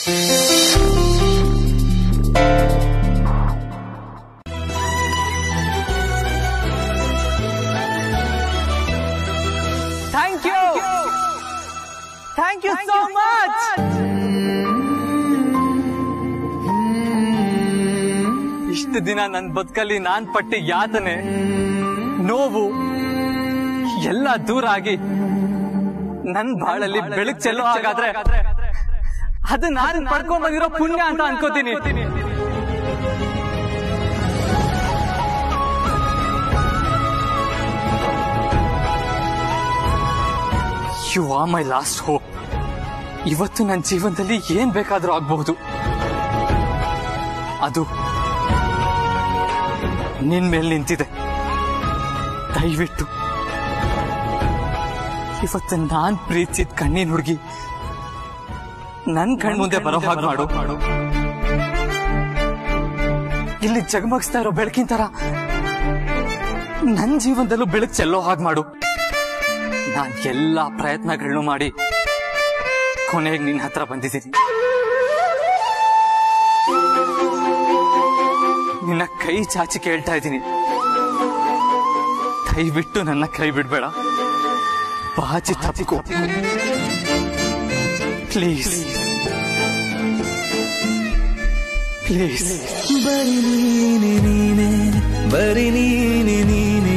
Thank you thank you so much ಇಷ್ಟು ದಿನ ನನ್ನ ಬದುಕಲ್ಲಿ ನಾನ್ ಪಟ್ಟ ಯಾತನೆ ನೋವು ಎಲ್ಲ ದೂರ ಆಗಿ ನನ್ ಬಾಳಲ್ಲಿ ಬೆಳಕ್ ಚೆಲ್ಲೋ ಹಾಗಾದ್ರೆ ಅದು ನಾನು ಪಡ್ಕೊಂಡ್ ಬಂದಿರೋ ಪುಣ್ಯ ಅಂತ ಅನ್ಕೋತೀನಿ you are my last hope ಇವತ್ತು ನನ್ನ ಜೀವನದಲ್ಲಿ ಏನ್ ಬೇಕಾದ್ರೂ ಆಗ್ಬಹುದು ಅದು ನಿನ್ ಮೇಲೆ ನಿಂತಿದೆ ದಯವಿಟ್ಟು ಇವತ್ತು ನಾನ್ ಪ್ರೀತಿಸಿದ ಕಣ್ಣಿನ ಹುಡುಗಿ ನನ್ ಕಣ್ ಮುಂದೆ ಬರೋ ಹಾಗೆ ಮಾಡು ಇಲ್ಲಿ ಜಗಮಗಿಸ್ತಾ ಇರೋ ಬೆಳಕಿನ ತರ ನನ್ ಜೀವನದಲ್ಲೂ ಬೆಳಕು ಚೆಲ್ಲೋ ಹಾಗೆ ಮಾಡು ನಾನ್ ಎಲ್ಲಾ ಪ್ರಯತ್ನಗಳನ್ನು ಮಾಡಿ ಕೊನೆಗೆ ನಿನ್ನ ಹತ್ರ ಬಂದಿದ್ದೀನಿ ನಿನ್ನ ಕೈ ಚಾಚಿ ಕೇಳ್ತಾ ಇದ್ದೀನಿ ದಯವಿಟ್ಟು ನನ್ನ ಕೈ ಬಿಡ್ಬೇಡ ಬಾಚಿ ತಪ್ಪಿಕೋ ಪ್ಲೀಸ್ ಪ್ಲೀಸ್ ಬರಿ ನೀನೆ ನೀನೆ ಬರಿ ನೀನೆ ನೀನೆ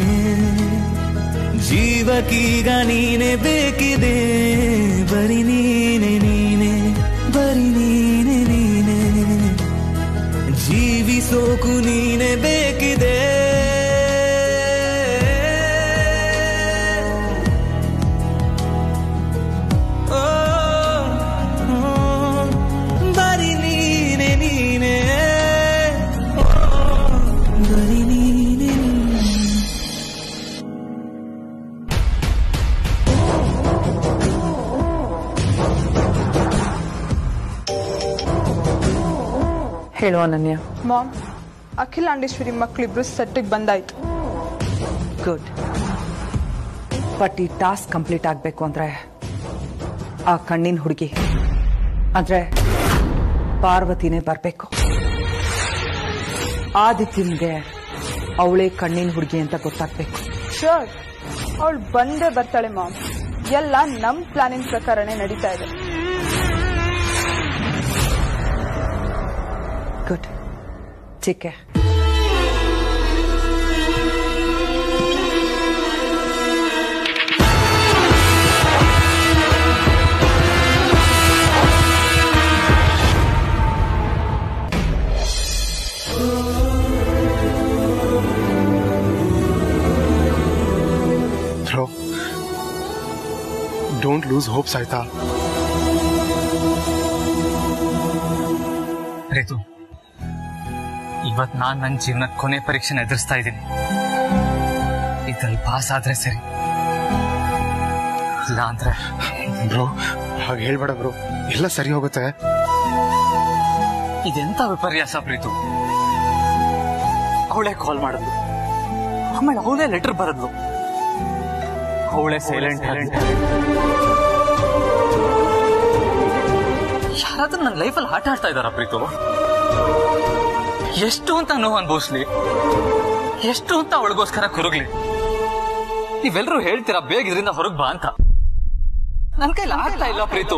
ಜೀವಕ್ಕೀಗ ನೀನೆ ಬೇಕಿದೆ ಬರಿ ನೀನೆ ನೀನೆ ಬರಿ ನೀನೆ ನೀನೆ ಜೀವಿಸೋಕು ನೀನೆ ಬೇಕಿದೆ ಓ, ಓ, ಬರಿ ನೀನೆ ನೀನೆ ಓ, ಬರಿ ನೀನೆ ನೀನೆ ಹೇಳು ಅನನ್ಯ ಮಾಮ್ ಅಖಿಲಾಂಡೇಶ್ವರಿ ಮಕ್ಕಳಿಬ್ರು ಸೆಟ್ಟಿಗೆ ಬಂದಾಯ್ತು ಗುಡ್ ಬಟ್ ಈ ಟಾಸ್ಕ್ ಕಂಪ್ಲೀಟ್ ಆಗಬೇಕು ಅಂದ್ರೆ ಆ ಕಣ್ಣಿನ ಹುಡುಗಿ ಅಂದ್ರೆ ಪಾರ್ವತಿನೇ ಬರಬೇಕು ಆದಿತ್ಯನ್ಗೆ ಅವಳೇ ಕಣ್ಣಿನ ಹುಡುಗಿ ಅಂತ ಗೊತ್ತಾಗ್ಬೇಕು ಶೋರ್ ಅವಳು ಬಂದೇ ಬರ್ತಾಳೆ ಮಾಮ್ ಎಲ್ಲ ನಮ್ ಪ್ಲಾನಿಂಗ್ ಪ್ರಕಾರನೇ ನಡೀತಾ ಇದೆ ಗುಡ್ ಚಿಕ್ಕೆ ಬ್ರೋ ಡೋಂಟ್ ಲೂಸ್ ಹೋಪ್ಸ್ ಆಯ್ತಾ ರಿತು ಇವತ್ ನಾನ್ ನನ್ನ ಜೀವನ ಕೊನೆ ಪರೀಕ್ಷೆನ ಎದುರಿಸ್ತಾ ಇದ್ದೀನಿ ಇದ್ರಲ್ಲಿ ಪಾಸ್ ಆದ್ರೆ ಸರಿ ಇಲ್ಲ ಅಂದ್ರೆ ಬ್ರೋ ಹಾಗೆ ಹೇಳ್ಬೇಡ ಬ್ರೋ ಎಲ್ಲ ಸರಿ ಹೋಗುತ್ತೆ ಇದೆಂತ ವಿಪರ್ಯಾಸ ಪ್ರೀತು ಅವಳೇ ಕಾಲ್ ಮಾಡಿದ್ಲು ಆಮೇಲೆ ಅವಳೇ ಲೆಟರ್ ಬರೆದ್ಲು ಅವಳೇ ಸೈಲೆಂಟ್ ಯಾರಾದ್ರೂ ನನ್ನ ಲೈಫಲ್ಲಿ ಆಟ ಆಡ್ತಾ ಇದಾರ ಪ್ರೀತು ಎಷ್ಟು ಅಂತ ನೋವು ಅನ್ಭವಿಸ್ಲಿ ಎಷ್ಟು ಅಂತ ಅವಳಿಗೋಸ್ಕರ ಕುರುಗ್ಲಿ ನೀವೆಲ್ಲರೂ ಹೇಳ್ತೀರಾ ಬೇಗ ಇದರಿಂದ ಹೊರಗ್ ಬಾ ಅಂತ ನನ್ ಕೈಲಿ ಆಗ್ತಾ ಇಲ್ಲ ಪ್ರೀತು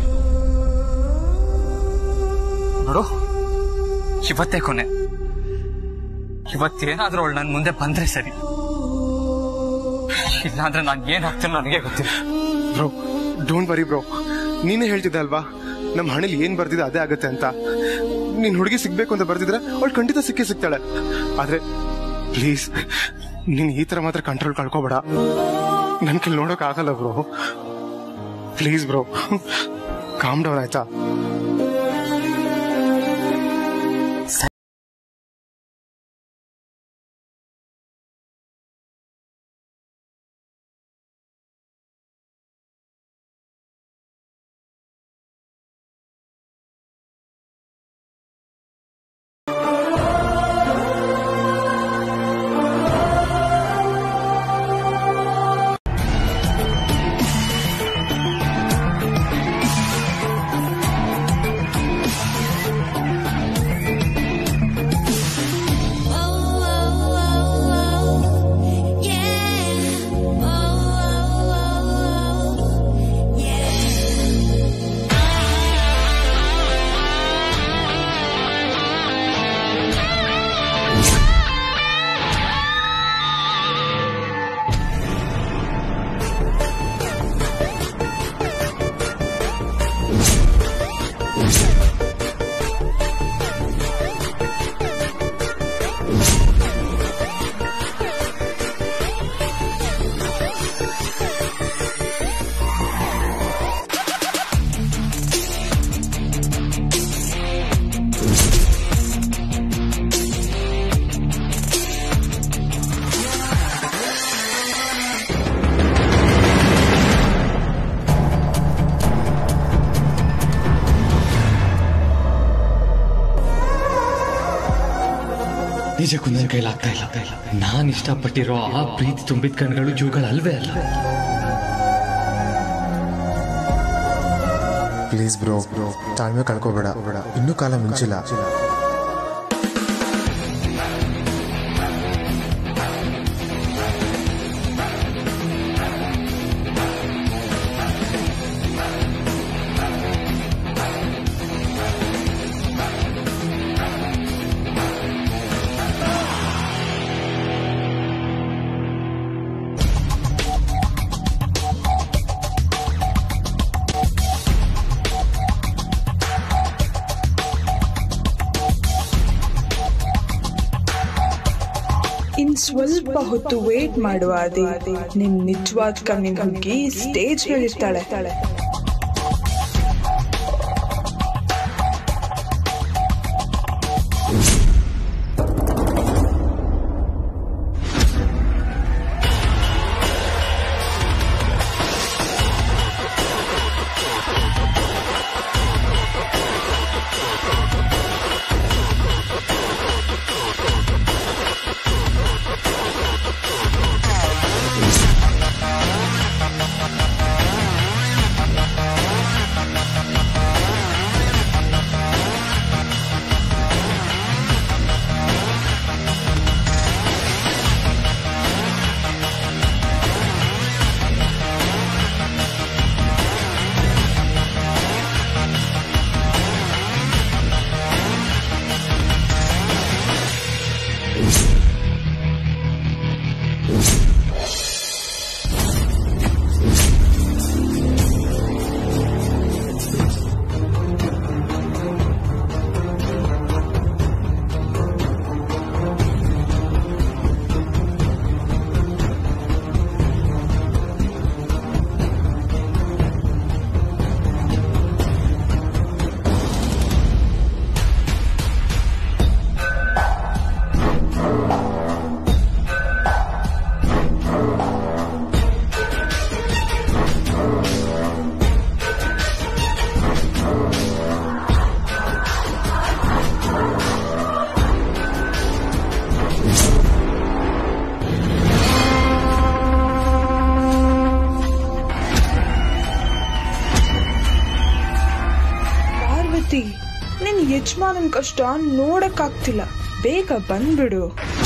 ನೋಡು ಇವತ್ತೇ ಕೊನೆ ಇವತ್ತೇನಾದ್ರೂ ಅವಳು ನನ್ ಮುಂದೆ ಬಂದ್ರೆ ಸರಿ ಇಲ್ಲಾಂದ್ರೆ ನಾನ್ ಏನ್ ಆಗ್ತೇನೆ ನನಗೆ ಗೊತ್ತಿಲ್ಲ ಬ್ರೋ ಡೋಂಟ್ ವರಿ ಬ್ರೋ ನೀನೇ ಹೇಳ್ತಿದ್ದೆ ಅಲ್ವಾ ನಮ್ಮ ಹಣೆಲಿ ಏನ್ ಬರ್ತಿದೆ ಅದೇ ಆಗತ್ತೆ ಅಂತ ನೀನ್ ಹುಡುಗಿ ಸಿಗ್ಬೇಕು ಅಂತ ಬರ್ತಿದ್ರೆ ಅವಳು ಖಂಡಿತ ಸಿಕ್ಕೇ ಸಿಗ್ತಾಳೆ ಆದ್ರೆ ಪ್ಲೀಸ್ ನೀನ್ ಈ ತರ ಮಾತ್ರ ಕಂಟ್ರೋಲ್ ಕಳ್ಕೊಬೇಡ ನನ್ ಕೈಲಿ ನೋಡಕ್ ಆಗಲ್ಲ bro please bro calm down ಆಯ್ತಾ ನಿಜಕ್ಕೂ ನನ್ನ ಕೈಲಾಗ್ತಾ ಇಲ್ಲ ನಾನು ಇಷ್ಟಪಟ್ಟಿರೋ ಆ ಪ್ರೀತಿ ತುಂಬಿದ ಕಣ್ಗಳು ಜೂಗಳು ಅಲ್ವೇ ಅಲ್ಲ ಪ್ಲೀಸ್ ಬ್ರೋ ತಾಳ್ಮೆ ಕಳ್ಕೋಬೇಡ ಇನ್ನೂ ಕಾಲ ಮುಂಚಿಲ್ಲ ಇನ್ ಸ್ವಲ್ಪ ಹೊತ್ತು ವೇಟ್ ಮಾಡುವ ಅದೇ ನಿನ್ ನಿಜವಾದ ಕಣ್ಣಿನ ಹುಡುಗಿ ಸ್ಟೇಜ್ ಮೇಲಿರ್ತಾಳೆ ಪಾರ್ವತಿ ನಿನ್ ಯಜಮಾನನ್ ಕಷ್ಟ ನೋಡಕ್ಕಾಗ್ತಿಲ್ಲ ಬೇಗ ಬಂದ್ಬಿಡು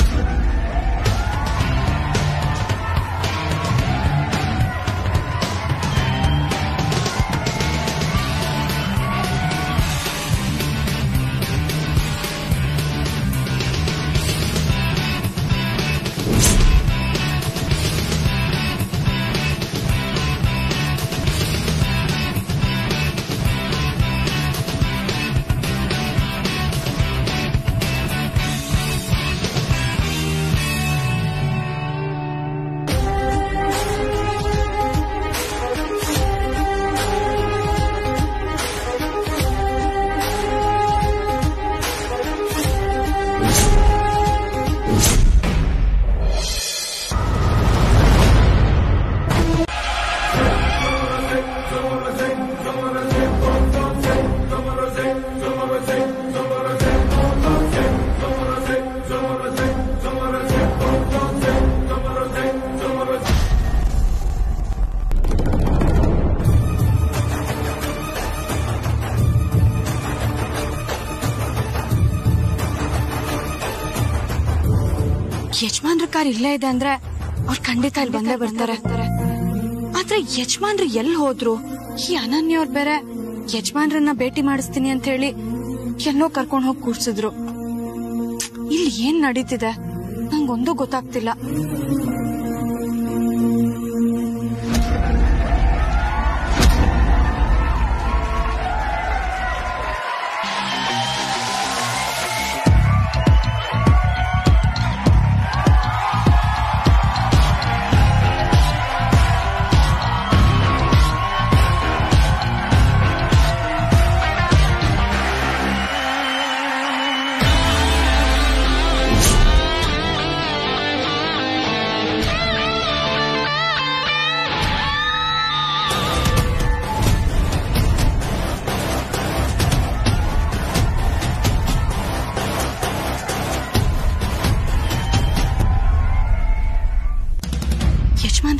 ಯಜಮಾನ್ರ ಕಾರ್ ಇಲ್ಲೇ ಇದೆ ಅಂದ್ರೆ ಅವ್ರು ಖಂಡಿತ ಇಲ್ಲಿ ಬಂದೇ ಬರ್ತಾರೆ ಆದ್ರೆ ಯಜಮಾನ್ರು ಎಲ್ಲಿ ಹೋದ್ರು ಈ ಅನನ್ಯ ಅವ್ರು ಬೇರೆ ಯಜಮಾನ್ರನ್ನ ಭೇಟಿ ಮಾಡಿಸ್ತೀನಿ ಅಂತ ಹೇಳಿ ಎಲ್ಲೋ ಕರ್ಕೊಂಡ್ ಹೋಗಿ ಕೂರ್ಸಿದ್ರು ಇಲ್ಲಿ ಏನ್ ನಡೀತಿದೆ ನಂಗೊಂದು ಗೊತ್ತಾಗ್ತಿಲ್ಲ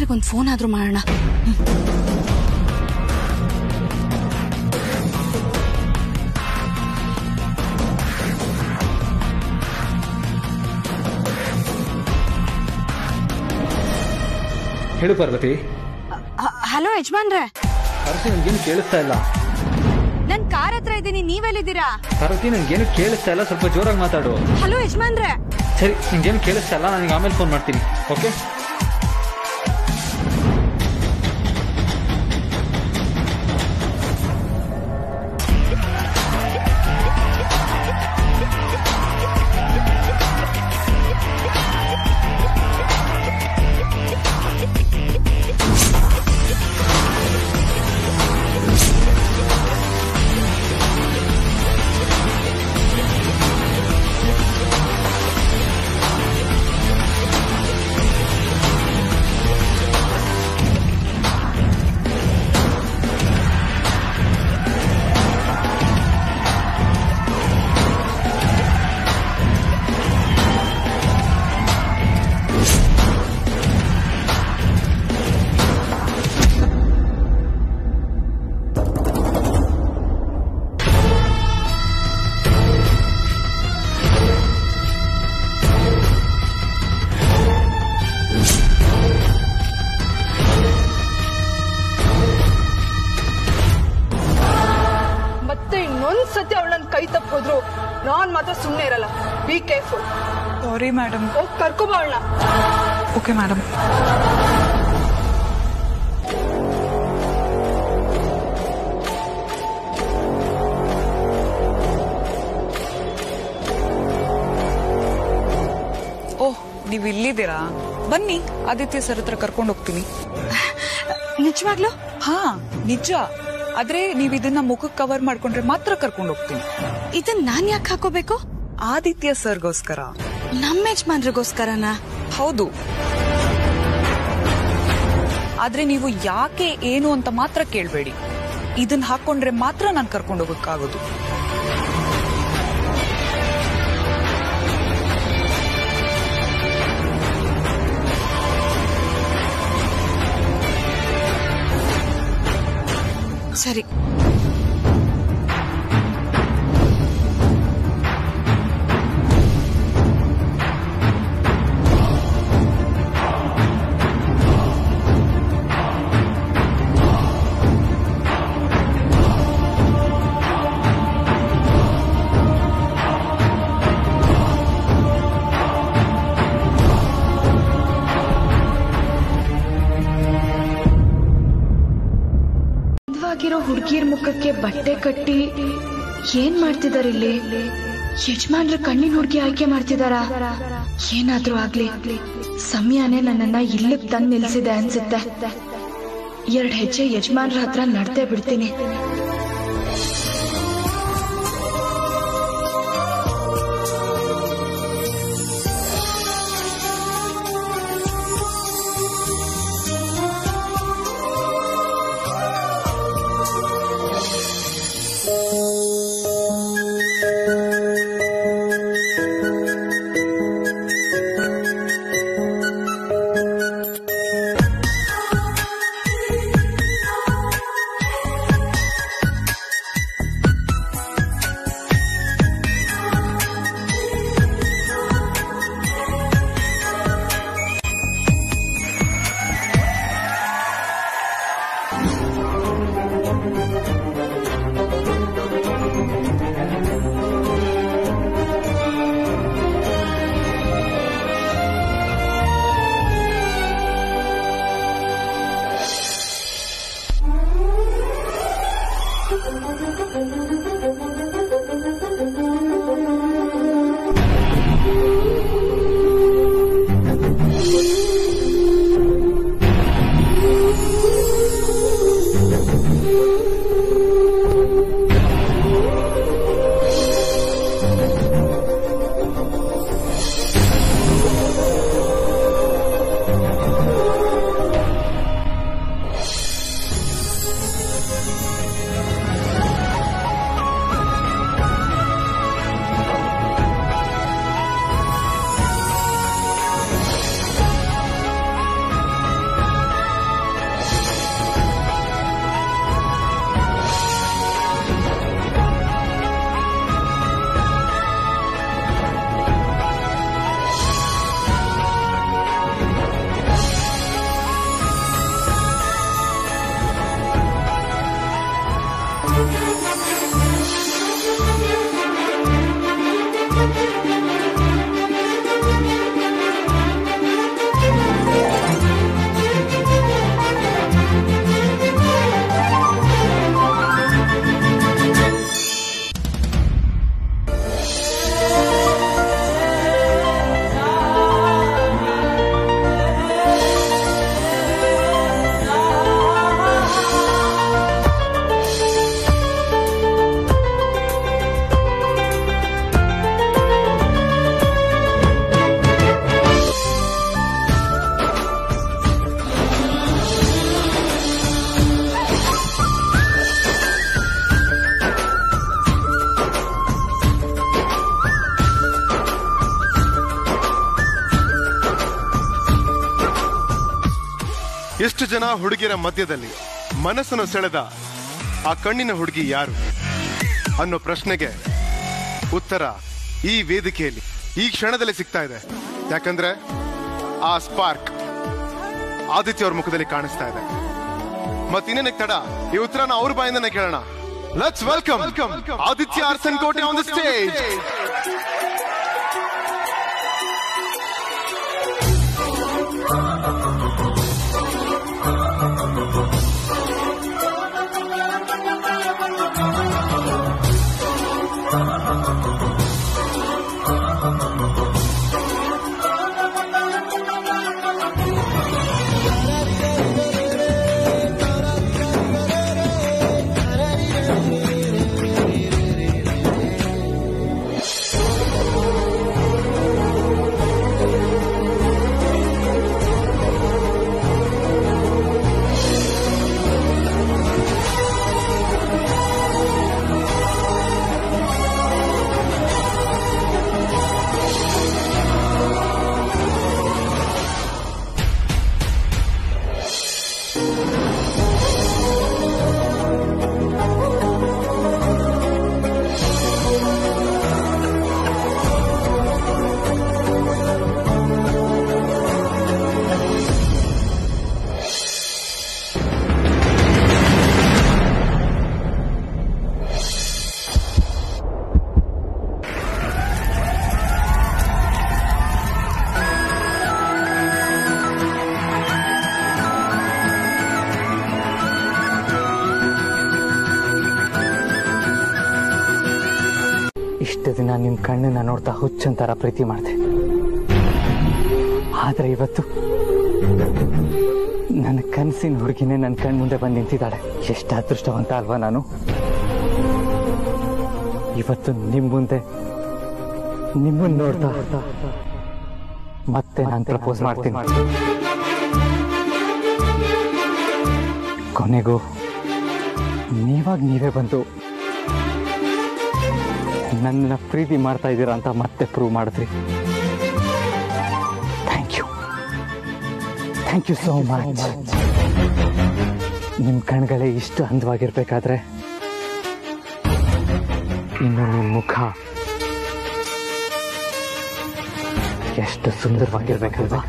ಒಂದು ಫೋನ್ ಆದ್ರೂ ಮಾಡೋಣ ಹೇಳು ಪಾರ್ವತಿ ಹಲೋ ಯಜಮಾನ್ರೆ ಪಾರ್ವತಿ ನನ್ಗೇನು ಕೇಳಿಸ್ತಾ ಇಲ್ಲ ನನ್ ಕಾರ್ ಹತ್ರ ಇದ್ದೀನಿ ನೀವೆಲ್ಲಿದ್ದೀರಾ ಪಾರ್ವತಿ ನನ್ಗೇನು ಕೇಳಿಸ್ತಾ ಇಲ್ಲ ಸ್ವಲ್ಪ ಜೋರಾಗಿ ಮಾತಾಡು ಹಲೋ ಯಜಮಾನ್ರೆ ಸರಿ ನಿಂಗೇನು ಕೇಳಿಸ್ತಾ ಇಲ್ಲ ನನಗೆ ಆಮೇಲೆ ಫೋನ್ ಮಾಡ್ತೀನಿ ಓಕೆ ಮತ್ತೆ ಇನ್ನೊಂದ್ ಸತಿ ಅವಳ ನನ್ ಕೈ ತಪ್ಪೋದ್ರು ನಾನ್ ಮಾತ್ರ ಸುಮ್ನೆ ಇರಲ್ಲ ಬಿ ಕೇರ್ಫುಲ್ ಸಾರಿ ಮೇಡಮ್ ಹೋಗ್ ಕರ್ಕೊಬ ಅವಳನ್ನ ಓಕೆ ಮೇಡಮ್ ಓಹ್ ನೀವು ಇಲ್ಲಿದ್ದೀರಾ ಬನ್ನಿ ಆದಿತ್ಯ ಸರ್ ಹತ್ರ ಕರ್ಕೊಂಡು ಹೋಗ್ತೀನಿ ನಿಜವಾಗ್ಲು ಹಾ ನಿಜ ಆದ್ರೆ ನೀವು ಇದನ್ನ ಮುಖಕ್ಕೆ ಕವರ್ ಮಾಡ್ಕೊಂಡ್ರೆ ಮಾತ್ರ ಕರ್ಕೊಂಡು ಹೋಗ್ತೀನಿ ಇದನ್ ನಾನ್ ಯಾಕೆ ಹಾಕೋಬೇಕು ಆದಿತ್ಯ ಸರ್ಗೋಸ್ಕರ ನಮ್ಮ ಯಜಮಾನ್ರಿಗೋಸ್ಕರನಾ ಹೌದು ಆದ್ರೆ ನೀವು ಯಾಕೆ ಏನು ಅಂತ ಮಾತ್ರ ಕೇಳ್ಬೇಡಿ ಇದನ್ನ ಹಾಕೊಂಡ್ರೆ ಮಾತ್ರ ನಾನು ಕರ್ಕೊಂಡು ಹೋಗಕ್ಕಾಗೋದು ಸರಿ ಆಗಿರೋ ಹುಡುಗಿಯರ್ ಮುಖಕ್ಕೆ ಬಟ್ಟೆ ಕಟ್ಟಿ ಏನ್ ಮಾಡ್ತಿದಾರೆ ಇಲ್ಲಿ ಯಜಮಾನ್ರ ಕಣ್ಣಿನ ಹುಡುಗಿ ಆಯ್ಕೆ ಮಾಡ್ತಿದಾರಾ ಏನಾದ್ರೂ ಆಗ್ಲಿ ಸಮಯನೇ ನನ್ನನ್ನ ಇಲ್ಲಿಗ್ ತಂದ್ ನಿಲ್ಸಿದೆ ಅನ್ಸುತ್ತೆ ಎರಡ್ ಹೆಜ್ಜೆ ಯಜಮಾನ್ರ ಹತ್ರ ನಡ್ದೇ ಬಿಡ್ತೀನಿ ಇಷ್ಟು ಜನ ಹುಡುಗಿಯರ ಮಧ್ಯದಲ್ಲಿ ಮನಸ್ಸನ್ನು ಸೆಳೆದ ಆ ಕಣ್ಣಿನ ಹುಡುಗಿ ಯಾರು ಅನ್ನೋ ಪ್ರಶ್ನೆಗೆ ಉತ್ತರ ಈ ವೇದಿಕೆಯಲ್ಲಿ ಈ ಕ್ಷಣದಲ್ಲಿ ಸಿಗ್ತಾ ಇದೆ ಯಾಕಂದ್ರೆ ಆ ಸ್ಪಾರ್ಕ್ ಆದಿತ್ಯ ಅವ್ರ ಮುಖದಲ್ಲಿ ಕಾಣಿಸ್ತಾ ಇದೆ ಮತ್ತಿನ್ನೇನಕ್ಕೆ ತಡ ಈ ಉತ್ತರನ ಅವ್ರ ಬಾಯಿಂದನೇ ಕೇಳೋಣ ಲೆಟ್ಸ್ ವೆಲ್ಕಮ್ ಆದಿತ್ಯ ಅರ್ಸನ್ ಕೋಟೆ ಆನ್ ದ ಸ್ಟೇಜ್ ಇಷ್ಟು ದಿನ ನಿಮ್ ಕಣ್ಣನ್ನ ನೋಡ್ತಾ ಹುಚ್ಚಂತರ ಪ್ರೀತಿ ಮಾಡಿದೆ ಆದ್ರೆ ಇವತ್ತು ನನ್ನ ಕನಸಿನ ಹುಡುಗಿನೇ ನನ್ನ ಕಣ್ ಮುಂದೆ ಬಂದು ನಿಂತಿದ್ದಾಳೆ ಎಷ್ಟು ಅದೃಷ್ಟವಂತ ಅಲ್ವಾ ನಾನು ಇವತ್ತು ನಿಮ್ ಮುಂದೆ ನಿಮ್ಮನ್ನ ನೋಡ್ತಾ ಮತ್ತೆ ನಾನು ಪ್ರಪೋಸ್ ಮಾಡ್ತೀನಿ ಕೊನೆಗೂ ನೀವಾಗ ನೀವೇ ಬಂದು ನನ್ನ ಪ್ರೀತಿ ಮಾಡ್ತಾ ಇದ್ದೀರಾ ಅಂತ ಮತ್ತೆ ಪ್ರೂವ್ ಮಾಡಿದ್ರಿ thank you thank you so much ನಿಮ್ಮ ಕಣ್ಗಳೇ ಇಷ್ಟು ಅಂದವಾಗಿರ್ಬೇಕಾದ್ರೆ ಇನ್ನು ನಿಮ್ಮ ಮುಖ ಎಷ್ಟು ಸುಂದರವಾಗಿರ್ಬೇಕಲ್ವಾ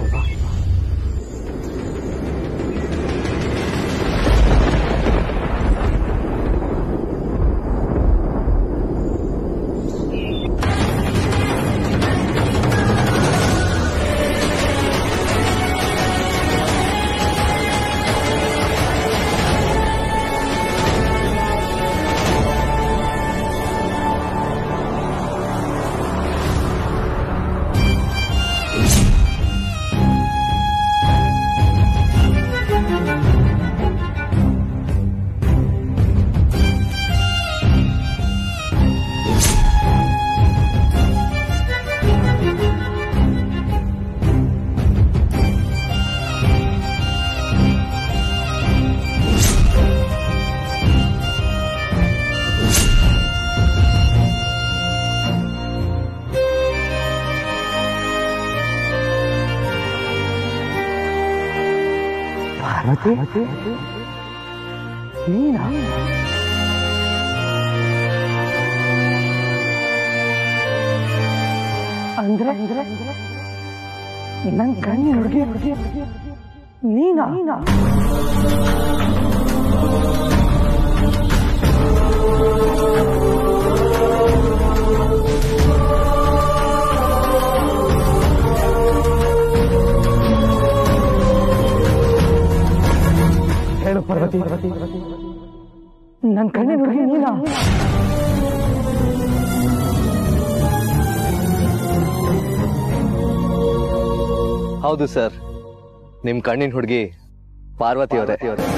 ಪಾರ್ವತಿ ನೀನಾ ಅಂದ್ರೆ ನನ್ ಕಣ್ಣಿನ ಹುಡುಗಿ ಹುಡುಗಿ ನೀನಾ ನೀನಾ ಹೇಳು ಪಾರ್ವತಿ ನನ್ ಕಣ್ಣಿನ ಹುಡುಗಿ ನೀನಾ ಹೌದು ಸರ್ ನಿಮ್ ಕಣ್ಣಿನ ಹುಡುಗಿ ಪಾರ್ವತಿ ಅವರೇ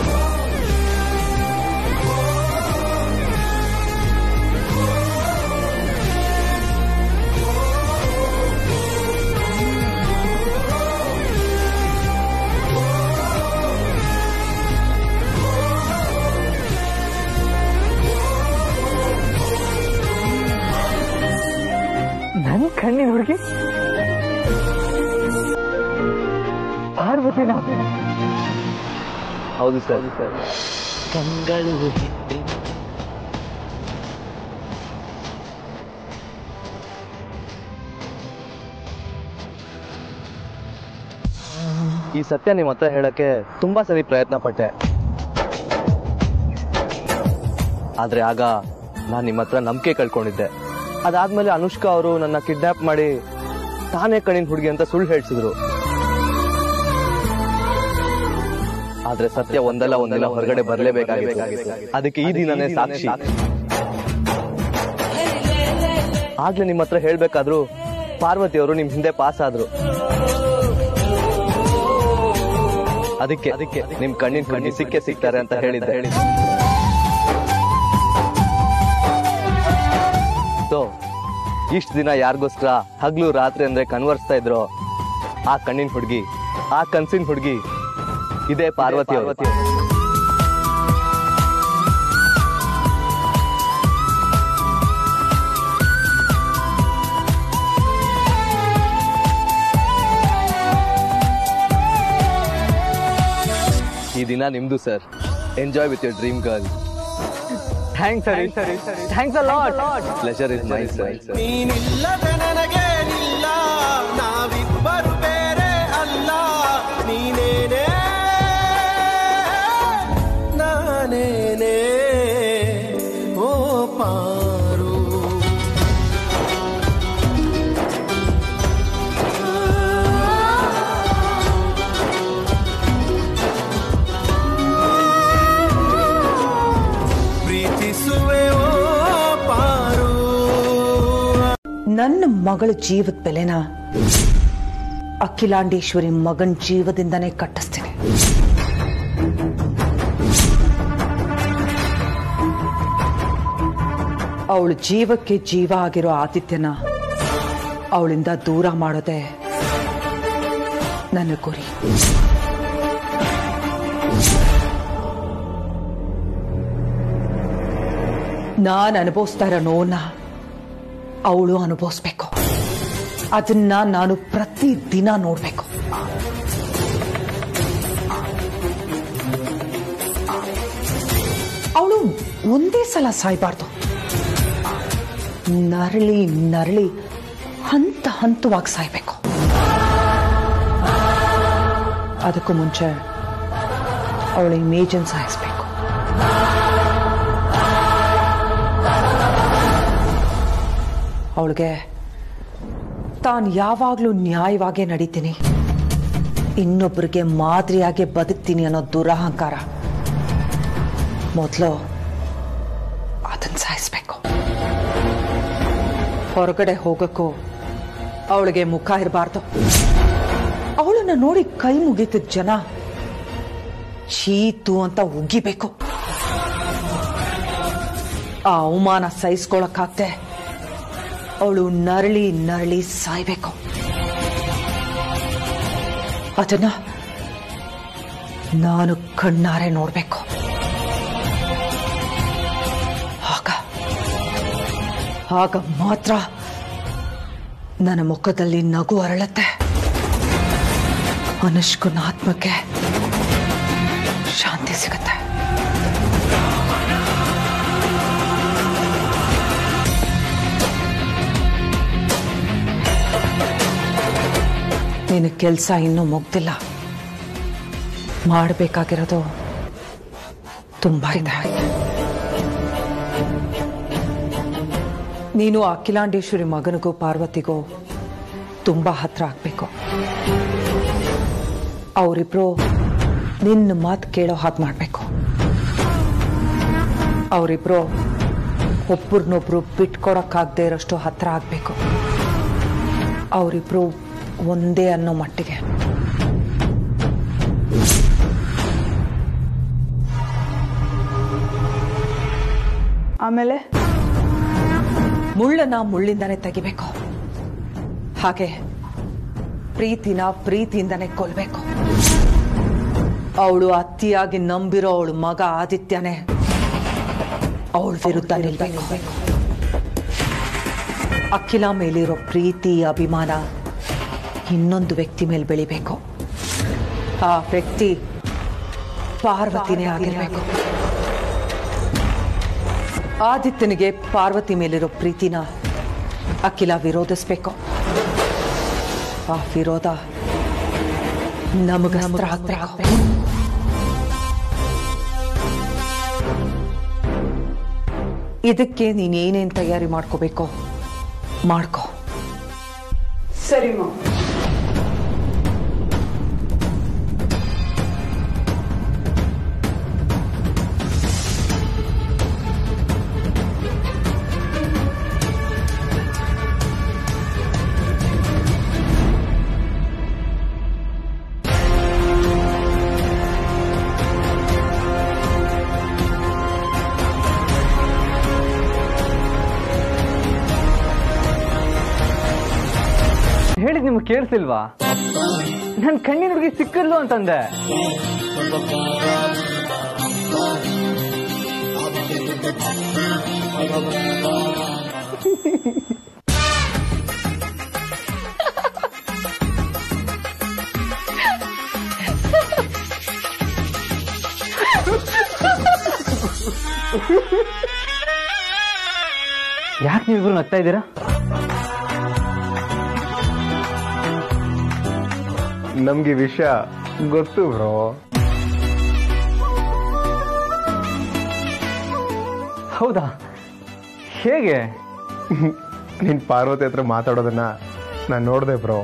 ನನ್ ಕಣ್ಣಿನ ಹುಡುಗಿ ಪಾರ್ವತಿನ ಹೌದು ಸರ್ ಕಂಗಳು ಹೆತ್ತೆ ಈ ಸತ್ಯ ನಿಮ್ಮ ಹತ್ರ ಹೇಳಕ್ಕೆ ತುಂಬಾ ಸರಿ ಪ್ರಯತ್ನ ಪಟ್ಟೆ ಆದ್ರೆ ಆಗ ನಾನು ನಿಮ್ಮ ಹತ್ರ ನಂಬಿಕೆ ಕಳ್ಕೊಂಡಿದ್ದೆ ಅದಾದ್ಮೇಲೆ ಅನುಷ್ಕಾ ಅವರು ನನ್ನ ಕಿಡ್ನಾಪ್ ಮಾಡಿ ತಾನೇ ಕಣ್ಣಿನ ಹುಡುಗಿ ಅಂತ ಸುಳ್ಳು ಹೇಳ್ಸಿದ್ರು ಆದ್ರೆ ಸತ್ಯ ಒಂದಲ್ಲ ಒಂದಿನ ಹೊರಗಡೆ ಬರಲೇಬೇಕಾಗಿತ್ತು ಅದಕ್ಕೆ ಈ ದಿನನೇ ಸಾಕ್ಷಿ ಆಗ್ಲೇ ನಿಮ್ಮ ಹತ್ರ ಹೇಳ್ಬೇಕಾದ್ರು ಪಾರ್ವತಿ ಅವರು ನಿಮ್ ಹಿಂದೆ ಪಾಸ್ ಆದ್ರು ಅದಕ್ಕೆ ಅದಕ್ಕೆ ನಿಮ್ ಕಣ್ಣಿನ ಕಣ್ಣಿ ಸಿಕ್ಕೇ ಸಿಗ್ತಾರೆ ಅಂತ ಹೇಳಿದ್ದೆ ಹೇಳಿದ್ದೆ ಸೊ ಇಷ್ಟ ದಿನ ಯಾರಿಗೋಸ್ಕರ ಹಗ್ಲು ರಾತ್ರಿ ಅಂದ್ರೆ ಕನ್ವರ್ಸ್ತಾ ಇದ್ರು ಆ ಕಣ್ಣಿನ ಹುಡುಗಿ ಆ ಕನ್ಸಿನ ಹುಡುಗಿ ಇದೇ ಪಾರ್ವತಿ ಅವರು ಈ ದಿನ ನಿಮ್ದು sir enjoy with your dream girl thanks sir thanks a lot pleasure is my sir ನೀನಿಲ್ಲದೆ ನನಗೇನಿಲ್ಲ ನಾವಿಬ್ಬರು ಬೇರೆ ಅಲ್ಲ ನೀನೇನೇ ನಾನೇನೇ ಓ ಪಾರು ಪ್ರೀತಿಸುವೆ ಓ ಪಾರು ನನ್ನ ಮಗಳ ಜೀವದ ಬೆಲೆನ ಅಖಿಲಾಂಡೇಶ್ವರಿ ಮಗನ್ ಜೀವದಿಂದನೇ ಕಟ್ಟಿಸ್ತೀನಿ ಅವಳು ಜೀವಕ್ಕೆ ಜೀವ ಆಗಿರೋ ಆದಿತ್ಯನ ಅವಳಿಂದ ದೂರ ಮಾಡೋದೇ ನನ್ನ ಗುರಿ ನಾನು ಅನುಭವಿಸ್ತಾ ಇರೋ ನೋವನ್ನ ಅವಳು ಅನುಭವಿಸ್ಬೇಕು ಅದನ್ನ ನಾನು ಪ್ರತಿ ದಿನ ನೋಡ್ಬೇಕು ಅವಳು ಒಂದೇ ಸಲ ಸಾಯ್ಬಾರ್ದು ನರಳಿ ನರಳಿ ಹಂತ ಹಂತವಾಗಿ ಸಾಯ್ಬೇಕು ಅದಕ್ಕೂ ಮುಂಚೆ ಅವಳ ಇಮೇಜನ್ ಸಾಯಿಸ್ಬೇಕು ಅವಳಿಗೆ ತಾನು ಯಾವಾಗಲೂ ನ್ಯಾಯವಾಗೇ ನಡೀತೀನಿ ಇನ್ನೊಬ್ಬರಿಗೆ ಮಾದರಿಯಾಗಿ ಬದುಕ್ತೀನಿ ಅನ್ನೋ ದುರಹಂಕಾರ ಮೊದಲು ಅದನ್ನ ಸಾಯಿಸ್ಬೇಕು ಹೊರಗಡೆ ಹೋಗಕ್ಕೂ ಅವಳಿಗೆ ಮುಖ ಇರಬಾರ್ದು ಅವಳನ್ನ ನೋಡಿ ಕೈ ಮುಗಿತಿದ್ದ ಜನ ಚೀತು ಅಂತ ಉಗಿಬೇಕು ಆ ಅವಮಾನ ಸಹಿಸ್ಕೊಳಕ್ಕಾಗ್ದೆ ಅವಳು ನರಳಿ ನರಳಿ ಸಾಯ್ಬೇಕು ಅದನ್ನ ನಾನು ಕಣ್ಣಾರೆ ನೋಡ್ಬೇಕು ಆಗ ಆಗ ಮಾತ್ರ ನನ್ನ ಮುಖದಲ್ಲಿ ನಗು ಅರಳತ್ತೆ ಅನುಷ್ಕನ ಆತ್ಮಕ್ಕೆ ಶಾಂತಿ ಸಿಗುತ್ತೆ ನಿನ್ನ ಕೆಲಸ ಇನ್ನೂ ಮುಗ್ದಿಲ್ಲ ಮಾಡಬೇಕಾಗಿರೋದು ತುಂಬಾ ಇದೆ ನೀನು ಅಖಿಲಾಂಡೇಶ್ವರಿ ಮಗನಿಗೂ ಪಾರ್ವತಿಗೂ ತುಂಬಾ ಹತ್ರ ಆಗ್ಬೇಕು ಅವರಿಬ್ರು ನಿನ್ನ ಮಾತು ಕೇಳೋ ಹಾಗೆ ಮಾಡಬೇಕು ಅವರಿಬ್ರು ಒಬ್ಬರನ್ನೊಬ್ರು ಬಿಟ್ಕೊಡಕ್ಕಾಗದೇ ಇರೋಷ್ಟು ಹತ್ರ ಆಗಬೇಕು ಅವರಿಬ್ರು ಒಂದೇ ಅನ್ನೋ ಮಟ್ಟಿಗೆ ಆಮೇಲೆ ಮುಳ್ಳನ್ನ ಮುಳ್ಳಿಂದಾನೇ ತೆಗಿಬೇಕು ಹಾಗೆ ಪ್ರೀತಿನ ಪ್ರೀತಿಯಿಂದಾನೇ ಕೊಲ್ಬೇಕು ಅವಳು ಅತಿಯಾಗಿ ನಂಬಿರೋ ಅವಳು ಮಗ ಆದಿತ್ಯನೇ ಅವಳ ವಿರುದ್ಧ ನಿಲ್ಬೇಕು ಅಖಿಲ ಮೇಲಿರೋ ಪ್ರೀತಿ ಅಭಿಮಾನ ಇನ್ನೊಂದು ವ್ಯಕ್ತಿ ಮೇಲೆ ಬೆಳಿಬೇಕು ಆ ವ್ಯಕ್ತಿ ಪಾರ್ವತಿನೇ ಆಗಿರ್ಬೇಕು ಆದಿತ್ಯನಿಗೆ ಪಾರ್ವತಿ ಮೇಲಿರೋ ಪ್ರೀತಿನ ಅಖಿಲ ವಿರೋಧಿಸ್ಬೇಕು ಆ ವಿರೋಧ ನಮಗ ಆಗ್ಬೇಕು ಇದಕ್ಕೆ ನೀನೇನೇನ್ ತಯಾರಿ ಮಾಡ್ಕೋಬೇಕೋ ಮಾಡ್ಕೋ ಸರಿ ಮಾ ಹೇಳಿದ್ ನಿಮ್ಗೆ ಕೇಳಿಸಿಲ್ವಾ ನನ್ ಕಣ್ಣಿನ ಹುಡುಗಿ ಸಿಕ್ಕಲ್ಲು ಅಂತಂದೆ ಯಾಕೆ ನೀವಿಬ್ರು ನಗ್ತಾ ಇದ್ದೀರಾ ನಮ್ಗೆ ವಿಷಯ ಗೊತ್ತು ಬ್ರೋ ಹೌದಾ ಹೇಗೆ ನೀನ್ ಪಾರ್ವತಿ ಹತ್ರ ಮಾತಾಡೋದನ್ನ ನಾನು ನೋಡ್ದೆ ಬ್ರೋ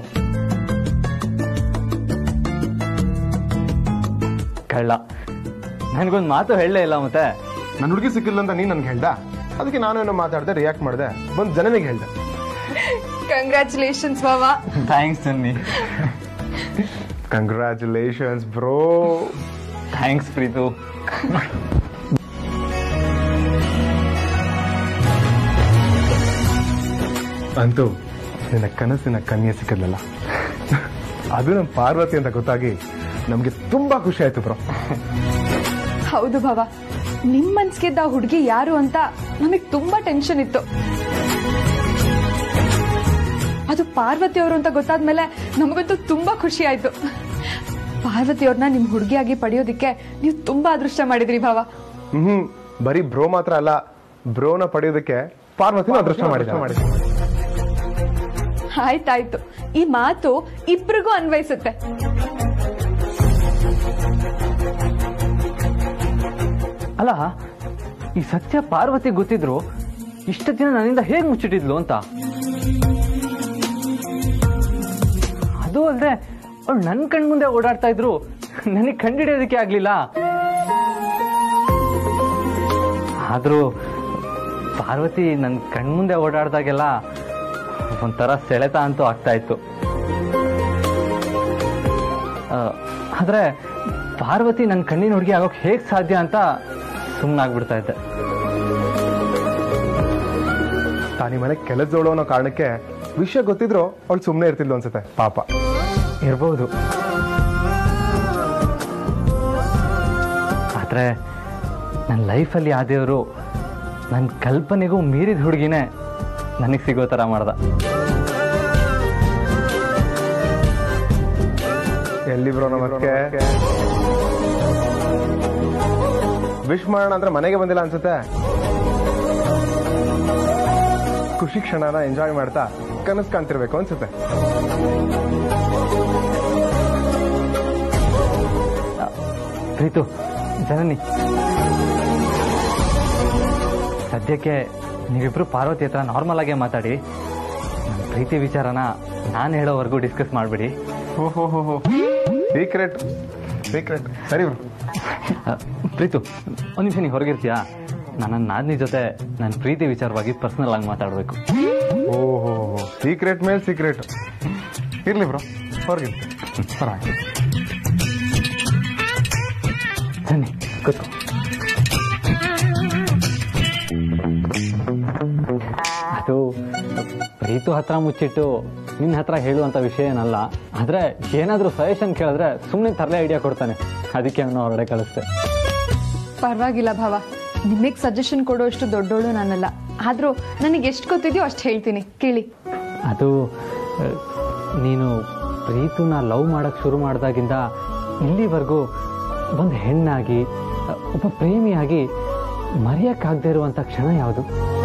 ಕಳ್ಳ ನನ್ಗೊಂದು ಮಾತು ಹೇಳಲೇ ಇಲ್ಲ ಮತ್ತೆ ನನ್ನ ಹುಡುಗಿ ಸಿಕ್ಕಿಲ್ಲ ಅಂತ ನೀನ್ ನನ್ಗೆ ಹೇಳ್ದ ಅದಕ್ಕೆ ನಾನು ಏನೋ ಮಾತಾಡ್ದೆ ರಿಯಾಕ್ಟ್ ಮಾಡಿದೆ ಬಂದ್ ಜನನಿಗೆ ಹೇಳ್ದೆ ಕಂಗ್ರ್ಯಾಚುಲೇಷನ್ಸ್ ಬಾವಾ thanks Sunny congratulations bro thanks Preethu ಅಂತೂ ನಿನ್ನ ಕನಸಿನ ಕನ್ಯೆ ಸಿಕ್ಕಿದ್ಲಲ್ಲ ಅದು ನಮ್ಮ ಪಾರ್ವತಿ ಅಂತ ಗೊತ್ತಾಗಿ ನಮ್ಗೆ ತುಂಬಾ ಖುಷಿ ಆಯ್ತು ಬ್ರೋ ಹೌದು ಭಾವ ನಿಮ್ ಮನ್ಸ್ಗೆದ್ದ ಹುಡುಗಿ ಯಾರು ಅಂತ ನಮಗ್ ತುಂಬಾ ಟೆನ್ಷನ್ ಇತ್ತು ಅದು ಪಾರ್ವತಿ ಅವರು ಅಂತ ಗೊತ್ತಾದ್ಮೇಲೆ ನಮಗಂತೂ ತುಂಬಾ ಖುಷಿ ಆಯ್ತು ಪಾರ್ವತಿ ಅವ್ರನ್ನ ನಿಮ್ ಹುಡುಗಿಯಾಗಿ ಪಡೆಯೋದಿಕ್ಕೆ ನೀವು ತುಂಬಾ ಅದೃಷ್ಟ ಮಾಡಿದ್ರಿ ಭಾವ ಹ್ಮ್ ಬರೀ ಬ್ರೋ ಮಾತ್ರ ಅಲ್ಲ ಬ್ರೋನ ಪಡೆಯೋದಕ್ಕೆ ಪಾರ್ವತಿನ ಅದೃಷ್ಟ ಮಾಡಿದ ಆಯ್ತಾಯ್ತು ಈ ಮಾತು ಇಬ್ರಿಗೂ ಅನ್ವಯಿಸುತ್ತೆ ಅಲ್ಲ ಈ ಸತ್ಯ ಪಾರ್ವತಿ ಗೊತ್ತಿದ್ರು ಇಷ್ಟು ದಿನ ನನ್ನಿಂದ ಹೇಗ್ ಮುಚ್ಚಿಟ್ಟಿದ್ಲು ಅಂತ ಅದು ಅಲ್ಲದೆ ಅವಳು ನನ್ನ ಕಣ್ಮುಂದೆ ಓಡಾಡ್ತಾ ಇದ್ರು ನನಗೆ ಕಂಡಿಡಿಯೋದಕ್ಕೆ ಆಗ್ಲಿಲ್ಲ ಆದ್ರೂ ಪಾರ್ವತಿ ನನ್ನ ಕಣ್ಮುಂದೆ ಓಡಾಡ್ದಾಗೆಲ್ಲ ಒಂಥರ ಸೆಳೆತ ಅಂತೂ ಆಗ್ತಾ ಇತ್ತು ಆ, ಆದ್ರೆ ಪಾರ್ವತಿ ನನ್ನ ಕಣ್ಣಿನ ಹುಡುಗಿ ಆಗೋಕ್ ಹೇಗ್ ಸಾಧ್ಯ ಅಂತ ಸುಮ್ಮನಾಗ್ಬಿಡ್ತಾ ಇದ್ದೆ ತಾನಿ ಮನೆ ಕೆಲಸದವಳು ಅನ್ನೋ ಕಾರಣಕ್ಕೆ ವಿಷಯ ಗೊತ್ತಿದ್ರು ಅವಳು ಸುಮ್ಮನೆ ಇರ್ತಿದ್ಲು ಅನ್ಸುತ್ತೆ ಪಾಪ ಇರ್ಬೋದು ಆದ್ರೆ ನನ್ನ ಲೈಫಲ್ಲಿ ಆ ದೇವರು ನನ್ನ ಕಲ್ಪನೆಗೂ ಮೀರಿದ ಹುಡುಗಿನೇ ನನಗೆ ಸಿಗೋ ಥರ ಮಾಡ್ದ ಎಲ್ಲಿ ಬ್ರೋ ನಮಸ್ತೆ ವಿಶ್ ಮಾಡೋಣ ಅಂದ್ರೆ ಮನೆಗೆ ಬಂದಿಲ್ಲ ಅನ್ಸುತ್ತೆ ಖುಷಿ ಕ್ಷಣನ ಎಂಜಾಯ್ ಮಾಡ್ತಾ ಕನಸು ಕಾಣ್ತಿರ್ಬೇಕು ಅನ್ಸುತ್ತೆ ಪ್ರೀತು ಜನನಿ ಸದ್ಯಕ್ಕೆ ನೀವಿಬ್ರು ಪಾರ್ವತಿ ಹತ್ರ ನಾರ್ಮಲ್ ಆಗೇ ಮಾತಾಡಿ ನನ್ನ ಪ್ರೀತಿ ವಿಚಾರನ ನಾನು ಹೇಳೋವರೆಗೂ ಡಿಸ್ಕಸ್ ಮಾಡಿಬಿಡಿ ಸೀಕ್ರೆಟ್ ಸೀಕ್ರೆಟ್ ಸರಿ ಬ್ರೋ ಪ್ರೀತು ಒಂದು ನಿಮಿಷ ನೀ ಹೊರಗಿರ್ತೀಯಾ ನನ್ನ ನಾದ್ನಿ ಜೊತೆ ನನ್ನ ಪ್ರೀತಿ ವಿಚಾರವಾಗಿ ಪರ್ಸನಲ್ ಆಗಿ ಮಾತಾಡಬೇಕು ಓಹೋ ಸೀಕ್ರೆಟ್ ಮೇಲೆ ಸೀಕ್ರೆಟ್ ಇರ್ಲಿ ಬ್ರೋ ಹೊರಗೆ ಬನ್ನಿ ಕೂತ್ಕೋ ಅದು ಪ್ರೀತು ಹತ್ರ ಮುಚ್ಚಿಟ್ಟು ನಿನ್ನ ಹತ್ರ ಹೇಳುವಂತ ವಿಷಯ ಏನಲ್ಲ ಆದ್ರೆ ಏನಾದ್ರೂ ಸಜೆಷನ್ ಕೇಳಿದ್ರೆ ಸುಮ್ಮನೆ ತರಲೆ ಐಡಿಯಾ ಕೊಡ್ತಾನೆ ಅದಕ್ಕೆ ಅವನು ಹೊರಗಡೆ ಕಳಿಸ್ದೆ ಪರವಾಗಿಲ್ಲ ಭಾವ ನಿಮಗ್ ಸಜೆಷನ್ ಕೊಡೋಷ್ಟು ದೊಡ್ಡೋಳು ನಾನಲ್ಲ ಆದ್ರೂ ನನಗೆ ಎಷ್ಟು ಗೊತ್ತಿದೆಯೋ ಅಷ್ಟು ಹೇಳ್ತೀನಿ ಕೇಳಿ ಅದು ಆ, ನೀನು ಪ್ರೀತುನ ಲವ್ ಮಾಡಕ್ ಶುರು ಮಾಡಿದಾಗಿಂದ ಇಲ್ಲಿವರೆಗೂ ಒಂದು ಹೆಣ್ಣಾಗಿ ಒಬ್ಬ ಪ್ರೇಮಿಯಾಗಿ ಮರೆಯಕ್ಕಾಗದೇ ಇರುವಂಥ ಕ್ಷಣ ಯಾವುದು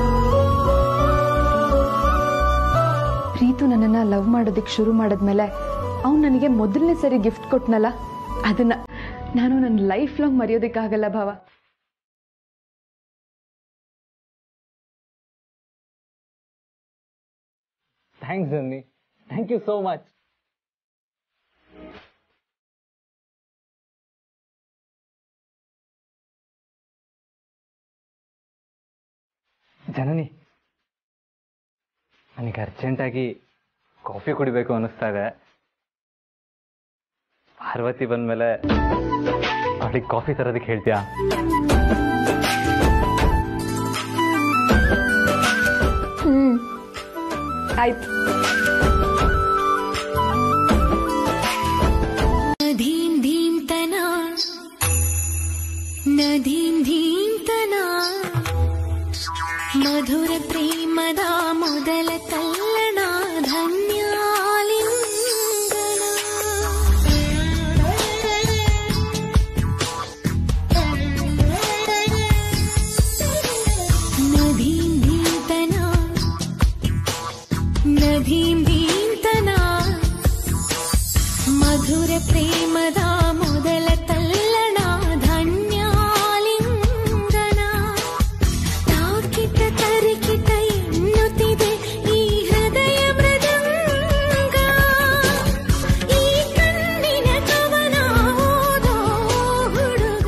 ಪ್ರೀತು ನನ್ನನ್ನ ಲವ್ ಮಾಡೋದಕ್ಕೆ ಶುರು ಮಾಡಿದ್ಮೇಲೆ ಅವ್ನು ನನಗೆ ಮೊದಲನೇ ಸರಿ ಗಿಫ್ಟ್ ಕೊಟ್ನಲ್ಲ ಅದನ್ನ ನಾನು ನನ್ನ ಲೈಫ್ ಲಾಂಗ್ ಮರೆಯೋದಕ್ಕಾಗಲ್ಲ ಭಾವ thanks Janni thank you so much Janani ನನಗೆ ಅರ್ಜೆಂಟಾಗಿ ಕಾಫಿ ಕುಡಿಬೇಕು ಅನ್ನಿಸ್ತಾ ಇದೆ ಪಾರ್ವತಿ ಬಂದ್ಮೇಲೆ ಅವಳಿಗೆ ಕಾಫಿ ತರೋದಕ್ಕೆ ಹೇಳ್ತೀಯಾ ಹ್ಮ್ ಆಯ್ತು धीं धीं तना न धीं धीं तना ಮಧುರ ಪ್ರೇಮದ ಮೊದಲ ತಲ್ಲಣ ಧನ್ಯಾಲಿಂಗನ ನದೀಂ ಧೀಂತನ ನದೀಂ ಧೀಂತನ ಮಧುರ ಪ್ರೇಮದ ಮೊದಲ ತಲ್ಲಣ ಧನ್ಯಾಲಿಂಗನ ತಾಕಿತ ತರಿಕಿತ ಎನ್ನುತ್ತಿದೆ ಈ ಹೃದಯ ಮೃದಂಗ ಈ ಕಣ್ಣಿನ ಕವನ ಓದೋ ಹುಡುಗ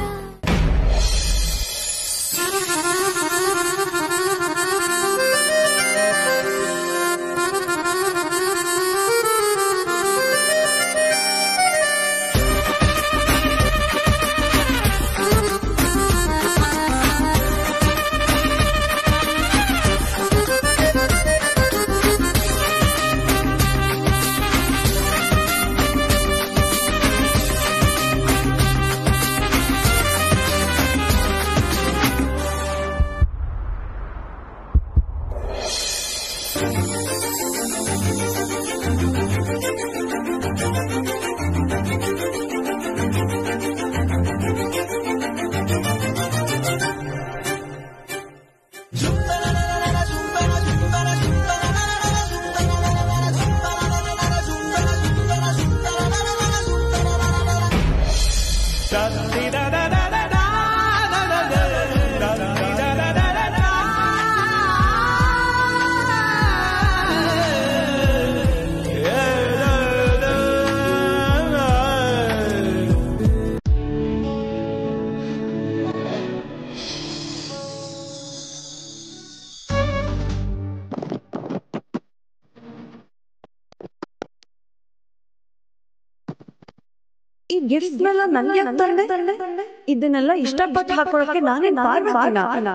ಈ ಗಿಫ್ಟ್ ಎಲ್ಲ ನನ್ಗೆ ಯಾಕ್ ತಂದೆ ಇದನ್ನೆಲ್ಲ ಇಷ್ಟಪಟ್ಟು ಹಾಕೊಳಕ್ಕೆ ನಾನೇ ಪಾರ್ವತಿನ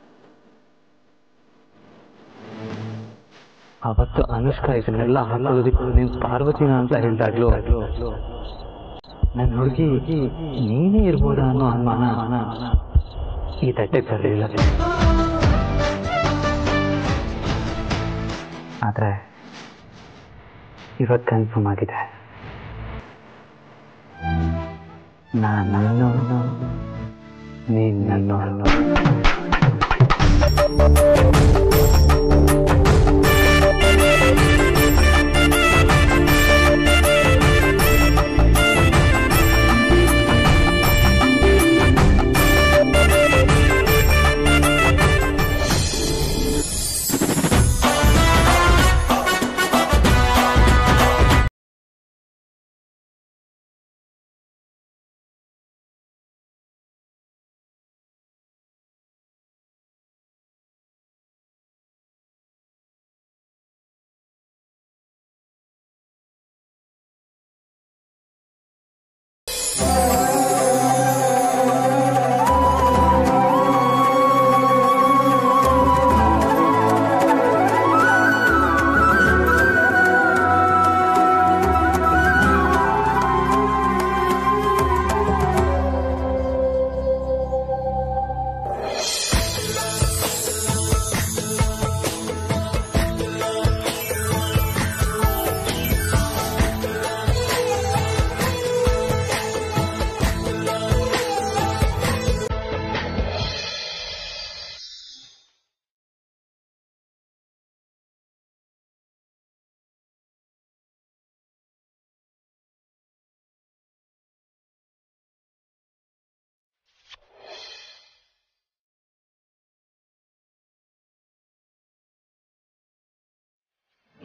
ಅವತ್ತು ಅನುಷ್ಕಾ ಇದನ್ನೆಲ್ಲ ಹಾಕೋದಕ್ಕೆ ನೀನು ಪಾರ್ವತಿನ ಅಂತ ಹೇಳಿದಾಗ್ಲೂ ನನ್ನ ಹುಡುಗಿ ನೀನೇ ಇರ್ಬೋದಾ ಅನ್ನೋ ಅನುಮಾನ ಈ ತಟ್ಟೆ ಬರಲಿಲ್ಲ ಆದರೆ ಇವತ್ತು ಕನ್ಫರ್ಮ್ ಆಗಿದೆ ನಾನು ನನ್ನವನು ನೀನು ನನ್ನವನು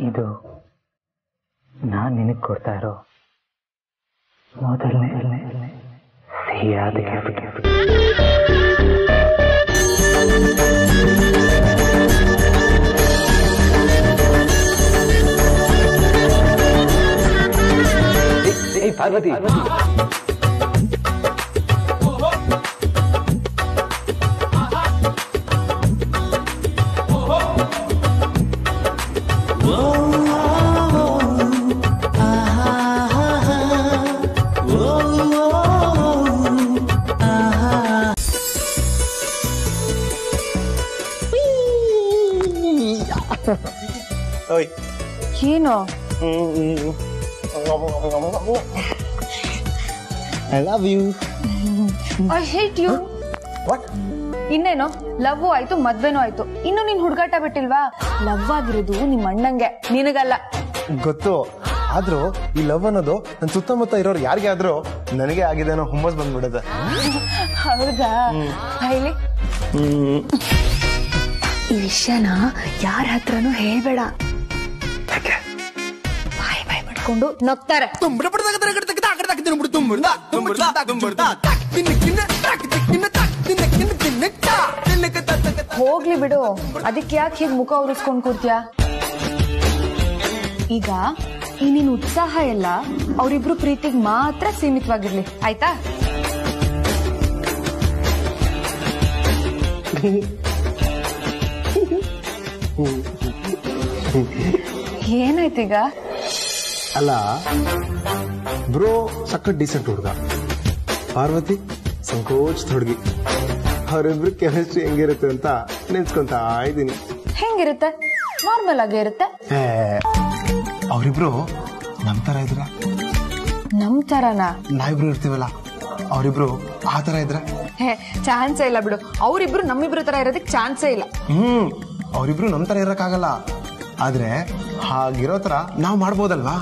ಇದು ನಾನು ನಿನಗೆ ಕೊಡ್ತಾ ಇರೋ ಮೊದಲನೇ ಸಿಹಿಯಾದ ಗಿಫ್ಟ್ ಏಯ್ ಪಾರ್ವತಿ ಓಯ್ ಏನು I love you I hate you what ಇನ್ನೇನು ಲವ್ ಆಯ್ತು ಮದ್ವೆನೂ ಆಯ್ತು ಇನ್ನು ನೀನ್ ಹುಡುಗಾಟ ಬಿಟ್ಟಿಲ್ವಾ ಲವ್ ಆಗಿರೋದು ನಿಮ್ ಅಣ್ಣಂಗೆ ನಿನಗಲ್ಲ ಗೊತ್ತು ಆದ್ರೂ ಈ ಲವ್ ಅನ್ನೋದು ನನ್ನ ಸುತ್ತಮುತ್ತ ಇರೋರು ಯಾರಿಗೆ ಆದ್ರೂ ನನಗೆ ಆಗಿದೆ ಅನ್ನೋ ಹುಮ್ಮಸ್ ಬಂದ್ಬಿಡುತ್ತೆ ಹೌದಾ ಹೇಳಿ ಈ ವಿಷಯನ ಯಾರ ಹತ್ರನೂ ಹೇಳ್ಬೇಡ ಬಾಯ್ ಬಾಯ್ ಮಾಡ್ಕೊಂಡು ನಗ್ತಾರೆ ಹೋಗ್ಲಿ ಬಿಡು ಅದಕ್ಕೆ ಯಾಕೆ ಹೀಗ್ ಮುಖ ಉರಿಸ್ಕೊಂಡ್ ಕೂರ್ತ್ಯಾ ಈಗ ಈ ನಿನ್ ಉತ್ಸಾಹ ಎಲ್ಲ ಅವರಿಬ್ರು ಪ್ರೀತಿಗ್ ಮಾತ್ರ ಸೀಮಿತವಾಗಿರ್ಲಿ ಆಯ್ತಾ ಏನಾಯ್ತೀಗ ಅಲ್ಲ ಬ್ರೋ ಸಖತ್ ಡೀಸೆಂಟ್ ಹುಡುಗ ಪಾರ್ವತಿ ಸಂಕೋಚದ ಹುಡುಗಿ ಅವರಿಬ್ರು ಕೆಮಿಸ್ಟ್ರಿ ಹೆಂಗಿರುತ್ತೆ ಅಂತ ನೆನ್ಸ್ಕೊಂತಾ ಇದ್ದೀನಿ ಹೆಂಗಿರುತ್ತೆ ನಾರ್ಮಲ್ ಆಗೇ ಇರುತ್ತೆ ಅವರಿಬ್ರು ನಮ್ ತರ ಇದ್ರ ನಮ್ ತರನಾ ನಾವಿಬ್ರು ಇರ್ತೀವಲ್ಲ ಅವರಿಬ್ರು ಆ ತರ ಇದ್ರ ಹೇ ಚಾನ್ಸೇ ಇಲ್ಲ ಬಿಡು ಅವರಿಬ್ರು ನಮ್ಮಿಬ್ರು ತರ ಇರೋದಕ್ಕೆ ಚಾನ್ಸೇ ಇಲ್ಲ ಹ್ಮ್ ಅವರಿಬ್ರು ನಮ್ ತರ ಇರಕ್ಕಾಗಲ್ಲ ಆದ್ರೆ ಹಾಗಿರೋ ತರ ನಾವ್ ಮಾಡ್ಬೋದಲ್ವಾ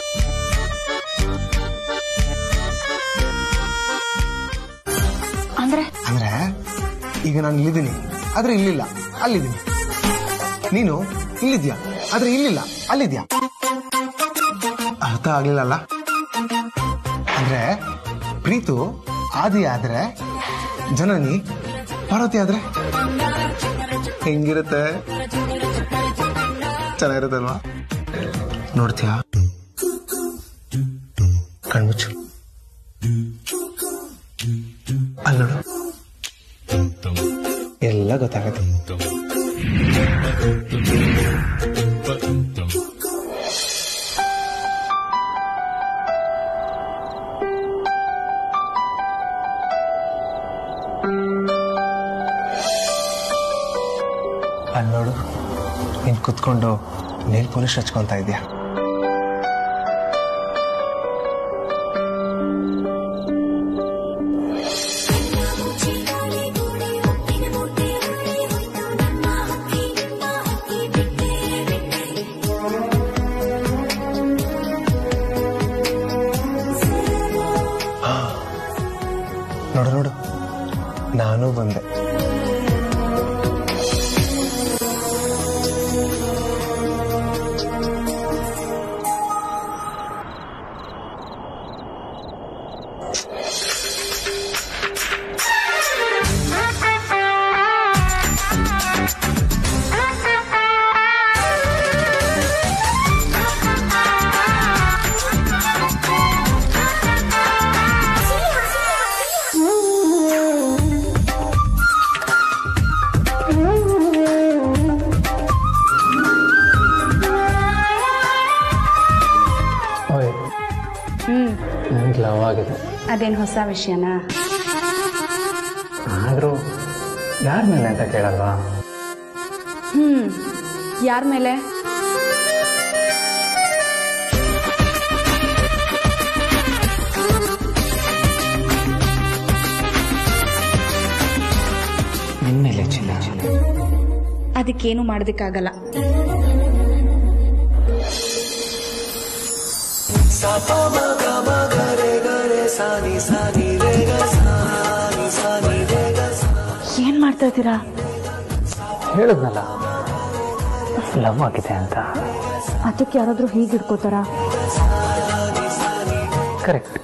ಅಂದ್ರೆ ಅಂದ್ರೆ ಈಗ ನಾನು ಇಲ್ಲಿದ್ದೀನಿ ಆದ್ರೆ ಇಲ್ಲಿಲ್ಲ ಅಲ್ಲಿದ್ದೀನಿ ನೀನು ಇಲ್ಲಿದ್ಯಾ ಆದ್ರೆ ಇಲ್ಲಿಲ್ಲ ಅಲ್ಲಿದ್ಯಾ ಅರ್ಥ ಆಗ್ಲಿಲ್ಲಲ್ಲ ಅಂದ್ರೆ ಪ್ರೀತು ಆದಿ ಆದ್ರೆ ಜನನಿ ಪಾರ್ವತಿ ಆದ್ರೆ ಹೆಂಗಿರುತ್ತೆ ಚೆನ್ನಾಗಿರುತ್ತಲ್ವಾ ನೋಡ್ತೀಯಾ ಕಣ್ಮುಚ್ಚು ಅಲ್ಲಿ ನೋಡು ಎಲ್ಲ ಗೊತ್ತಾಗತ್ತೆ ಅಲ್ಲಿ ನೋಡು ನೀನ್ ಕುತ್ಕೊಂಡು ನೇಲ್ ಪೊಲಿಶ್ ಹಚ್ಕೊಂತ ಇದೆಯಾ ನೋಡು ನೋಡು ನಾನು ಬಂದೆ ಓಯ್ ಹ್ಮ್ ನನಗೆ ಲವ್ ಆಗಿದೆ ಅದೇನ್ ಹೊಸ ವಿಷಯನಾ ಆದರೂ ಯಾರ ಮೇಲೆ ಅಂತ ಕೇಳಲ್ವಾ ಹ್ಮ್ ಯಾರ ಮೇಲೆ ನಿನ್ನ ಮೇಲೆ ಚಿನ್ನ ಅದಕ್ಕೇನು ಮಾಡೋದಕ್ಕಾಗಲ್ಲ ಏನ್ ಮಾಡ್ತಾ ಇದ್ದೀರಾ ಹೇಳಿದ್ನಲ್ಲ ಲವ್ ಆಗಿದೆ ಅಂತ ಅದಕ್ಕೆ ಯಾರಾದ್ರೂ ಹೀಗೆ ಹಿಡ್ಕೋತಾರಾ ಕರೆಕ್ಟ್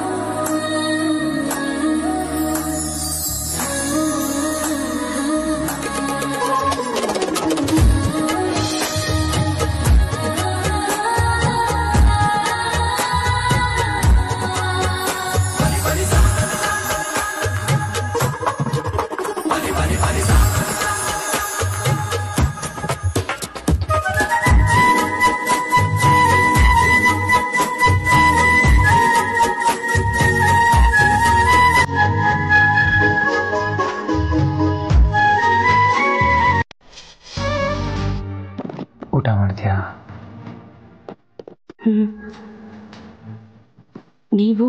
ಊಟ ಮಾಡ್ತೀಯಾ ಹ್ಮ್ ನೀವು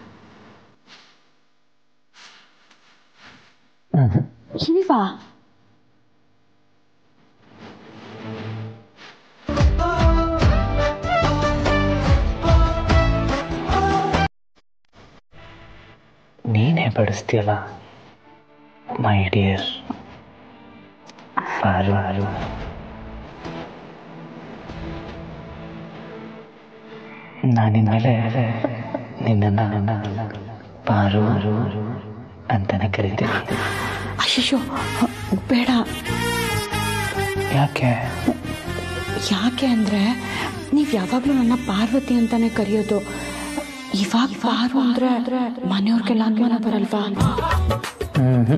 ಇಲ್ವಾ ನೀನೇ ಬಡಿಸ್ತೀಯಲ್ಲ ಮೈ ಡಿಯರ್ ಪಾರು ಪಾರು ನಾನಿನ ಮೇಲೆ ನಿನ್ನನ್ನು ನನ್ನ ಪಾರು ಅಂತಾನೆ ಕರಿತೀನಿ ಅಯ್ಯೋ ಬೇಡ ಯಾಕೆ ಯಾಕೆ ಅಂದ್ರೆ ನೀವ್ ಯಾವಾಗ್ಲೂ ನನ್ನ ಪಾರ್ವತಿ ಅಂತಾನೆ ಕರೆಯೋದು ಇವಾಗ ಪಾರು ಅಂದ್ರೆ ಮನೆಯವ್ರಿಗೆಲ್ಲ ಅನುಮಾನ ಬರಲ್ವಾ ಹ್ಮ್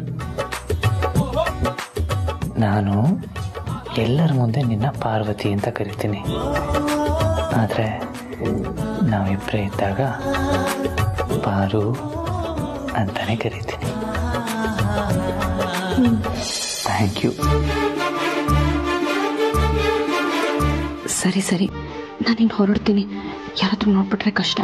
ನಾನು ಎಲ್ಲರ ಮುಂದೆ ನಿನ್ನ ಪಾರ್ವತಿ ಅಂತ ಕರಿತೀನಿ ಆದರೆ ನಾವಿಬ್ಬರೇ ಇದ್ದಾಗ ಪಾರು ಅಂತಾನೆ ಕರಿತೀನಿ ಥ್ಯಾಂಕ್ ಯು ಸರಿ ಸರಿ ನಾನಿನ್ ಹೊರಡ್ತೀನಿ ಯಾರಾದ್ರೂ ನೋಡ್ಬಿಟ್ರೆ ಕಷ್ಟ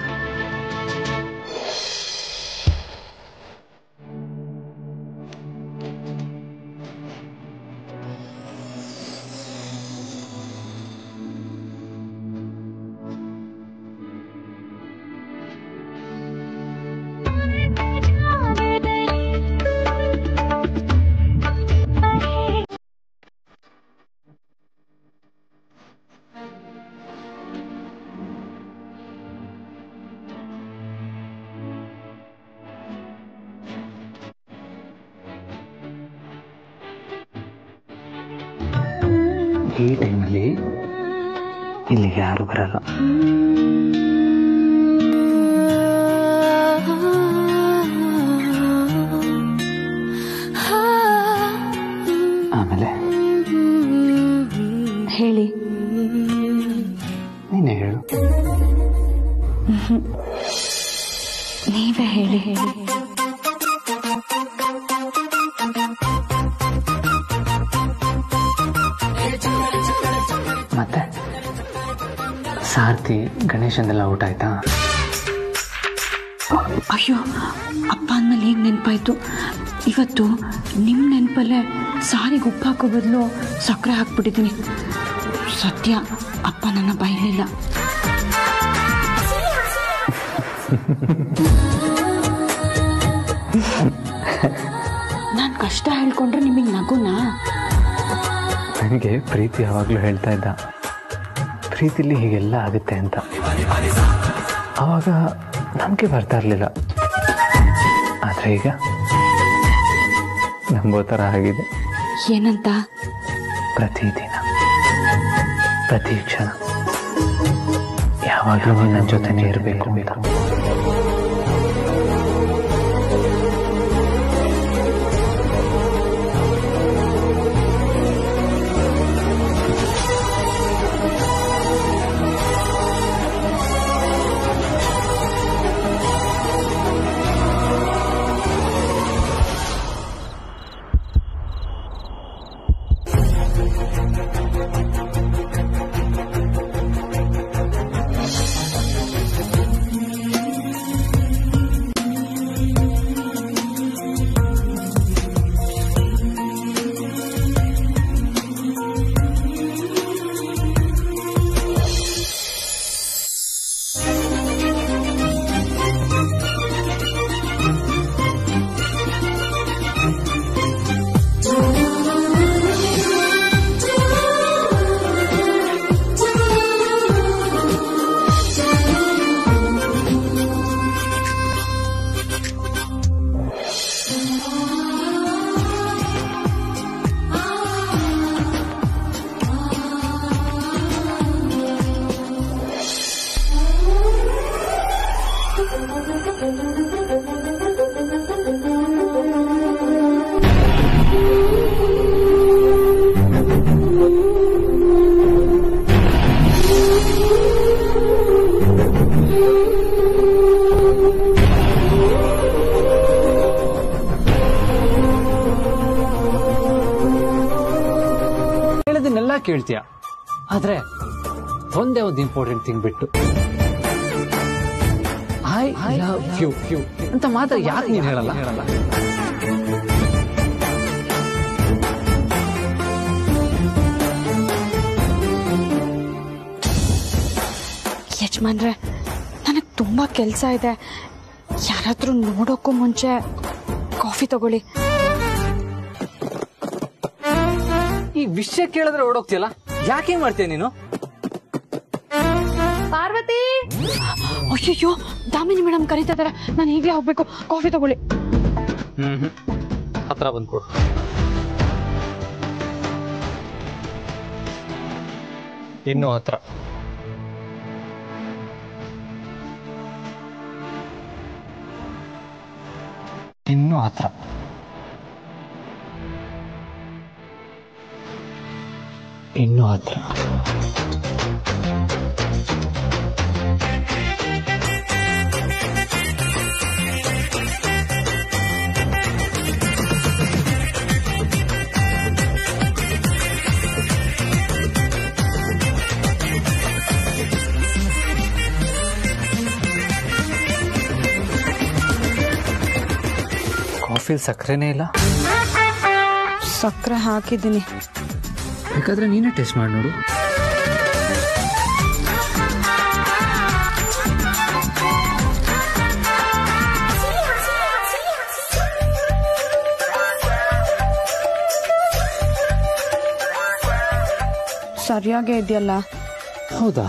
ಈ ಟೈಮಲ್ಲಿ ಇಲ್ಲಿಗೆ ಯಾರು ಬರಲ್ಲ ಆಮೇಲೆ ಹೇಳಿ ನೀನೇ ಹೇಳು ನೀವೇ ಹೇಳಿ ಹೇಳಿ ಮತ್ತೆ ಸಾರ್ತಿ ಗಣೇಶಂದೆಲ್ಲ ಊಟ ಆಯ್ತಾ ಅಯ್ಯೋ ಅಪ್ಪ ಅಂದ್ಮೇಲೆ ಹೇಗೆ ನೆನಪಾಯ್ತು ಇವತ್ತು ನಿಮ್ಮ ನೆನಪಲ್ಲೇ ಸಾರಿಗೆ ಉಪ್ಪು ಹಾಕೋ ಬದಲು ಸಕ್ಕರೆ ಹಾಕ್ಬಿಟ್ಟಿದ್ದೀನಿ ಸತ್ಯ ಅಪ್ಪ ನನ್ನ ಬೈಲಿಲ್ಲ ನಾನು ಕಷ್ಟ ಹೇಳ್ಕೊಂಡ್ರೆ ನಿಮಗೆ ನಗುನಾ ನನಗೆ ಪ್ರೀತಿ ಯಾವಾಗಲೂ ಹೇಳ್ತಾ ಇದ್ದ ಪ್ರೀತಿಲಿ ಹೀಗೆಲ್ಲ ಆಗುತ್ತೆ ಅಂತ ಆವಾಗ ನಂಬಿಕೆ ಬರ್ತಾ ಇರಲಿಲ್ಲ ಆದರೆ ಈಗ ನಂಬೋ ಥರ ಆಗಿದೆ ಏನಂತ ಪ್ರತಿದಿನ ಪ್ರತಿ ಕ್ಷಣ ಯಾವಾಗಲೂ ನನ್ನ ಜೊತೆನೇ ಇರಬೇಕು ಅಂತ ಕೇಳ್ತೀಯ ಆದ್ರೆ ಒಂದೇ ಒಂದು ಇಂಪಾರ್ಟೆಂಟ್ ಥಿಂಗ್ ಬಿಟ್ಟು ಐ ಲವ್ ಯು ಯು ಅಂತ ಮಾತ್ರ ಯಾಕೆ ನೀನು ಹೇಳಲ್ಲ ಹೇಳಲ್ಲ ಯಜಮಾನ್ರೆ ನನಗೆ ತುಂಬ ಕೆಲಸ ಇದೆ ಯಾರಾದ್ರೂ ನೋಡೋಕ್ಕೂ ಮುಂಚೆ ಕಾಫಿ ತಗೊಳ್ಳಿ ಈ ವಿಷಯ ಕೇಳಿದ್ರೆ ಓಡೋಗ್ತಿಯಲ್ಲ ಯಾಕೆ ಮಾಡ್ತೀಯ ನೀನು ಪಾರ್ವತಿ ಅಯ್ಯಯ್ಯೋ ದಾಮಿನಿ ಮೇಡಮ್ ಕರೀತಾ ಇದಾರೆ ನಾನು ಈಗಲೇ ಹೋಗ್ಬೇಕು ಕಾಫಿ ತಗೊಳ್ಳಿ ಹ್ಮ್ ಹ್ಮ್ ಹತ್ರ ಬಂದ್ಕೊಡು ಇನ್ನು ಹತ್ರ ಇನ್ನು ಹತ್ರ ಇನ್ನು ಹತ್ರ ಕಾಫಿಲ್ ಸಕ್ಕರೆನೇ ಇಲ್ಲ ಸಕ್ಕರೆ ಹಾಕಿದ್ದೀನಿ ಬೇಕಾದ್ರೆ ನೀನೇ ಟೇಸ್ಟ್ ಮಾಡಿ ನೋಡು ಸರಿಯಾಗೇ ಇದೆಯಲ್ಲ ಹೌದಾ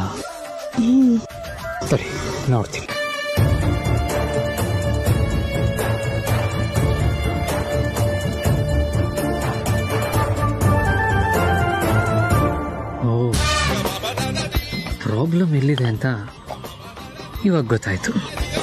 ಸರಿ ನೋಡ್ತೀನಿ ಓ ಪ್ರಾಬ್ಲಮ್ ಎಲ್ಲಿದೆ ಅಂತ ಇವಾಗ ಗೊತ್ತಾಯ್ತು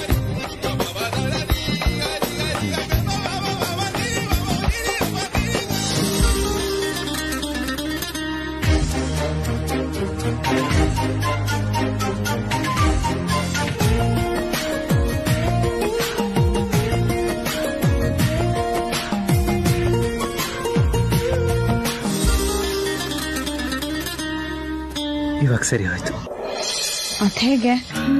ಇವಾಗ ಸರಿ ಹೋಯ್ತು ಅದ್ ಹೇಗೆ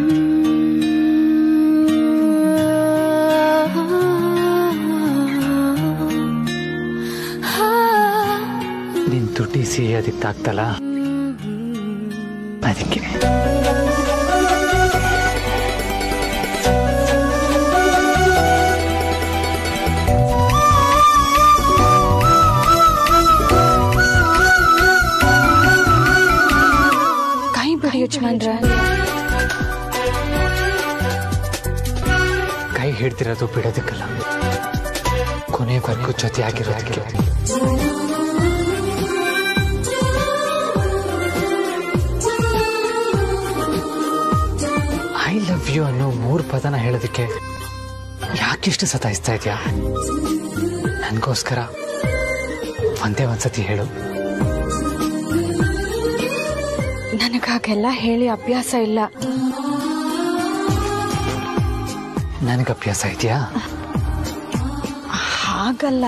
ನಿನ್ ತುಟಿ ಸಿಹಿ ಅದಕ್ಕೆ ತಾಕ್ತಲ್ಲ ಅದಕ್ಕೆ ಕೈ ಬಿಡಿ ಯಜಮಾನ್ರೆ ಕೈ ಹಿಡ್ದಿರೋದು ಬಿಡೋದಕ್ಕಲ್ಲ ಕೊನೆವರೆಗೂ ಜೊತೆ ಆಗಿರೋದಕ್ಕೆ ಐ ಲವ್ ಯು ಅನ್ನೋ ಮೂರು ಪದನ ಹೇಳೋದಕ್ಕೆ ಯಾಕಿಷ್ಟು ಸತಾಯಿಸ್ತಾ ಇದೆಯಾ ನನಗೋಸ್ಕರ ಒಂದೇ ಒಂದ್ಸತಿ ಹೇಳು ನನಗಾಗೆಲ್ಲ ಹೇಳಿ ಅಭ್ಯಾಸ ಇಲ್ಲ ನನಗೆ ಅಭ್ಯಾಸ ಇದೆಯಾ ಹಾಗಲ್ಲ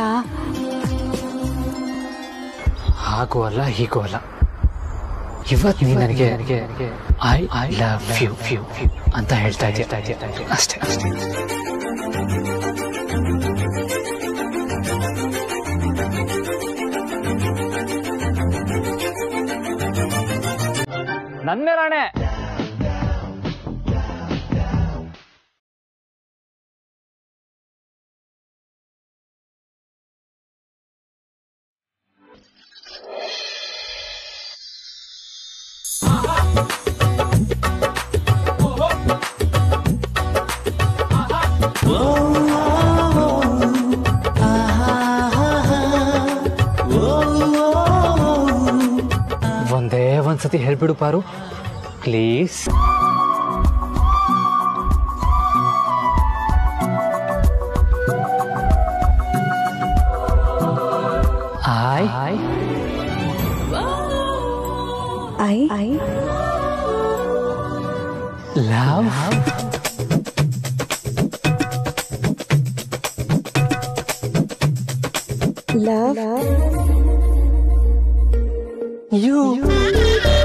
ಹಾಗೂ ಅಲ್ಲ ಹೀಗೂ ಅಲ್ಲ ಇವತ್ತು ನೀ ನನಗೆ I I love you you ಅಂತ ಹೇಳ್ತಾ ಇದೆಯಾ ಅಷ್ಟೇ ಅಷ್ಟೇ ನನ್ನ ರಾಣೆ ಒಂದೇ ಒಂದ್ಸತಿ ಹೇಳ್ಬಿಡು Paru please I I I love love You.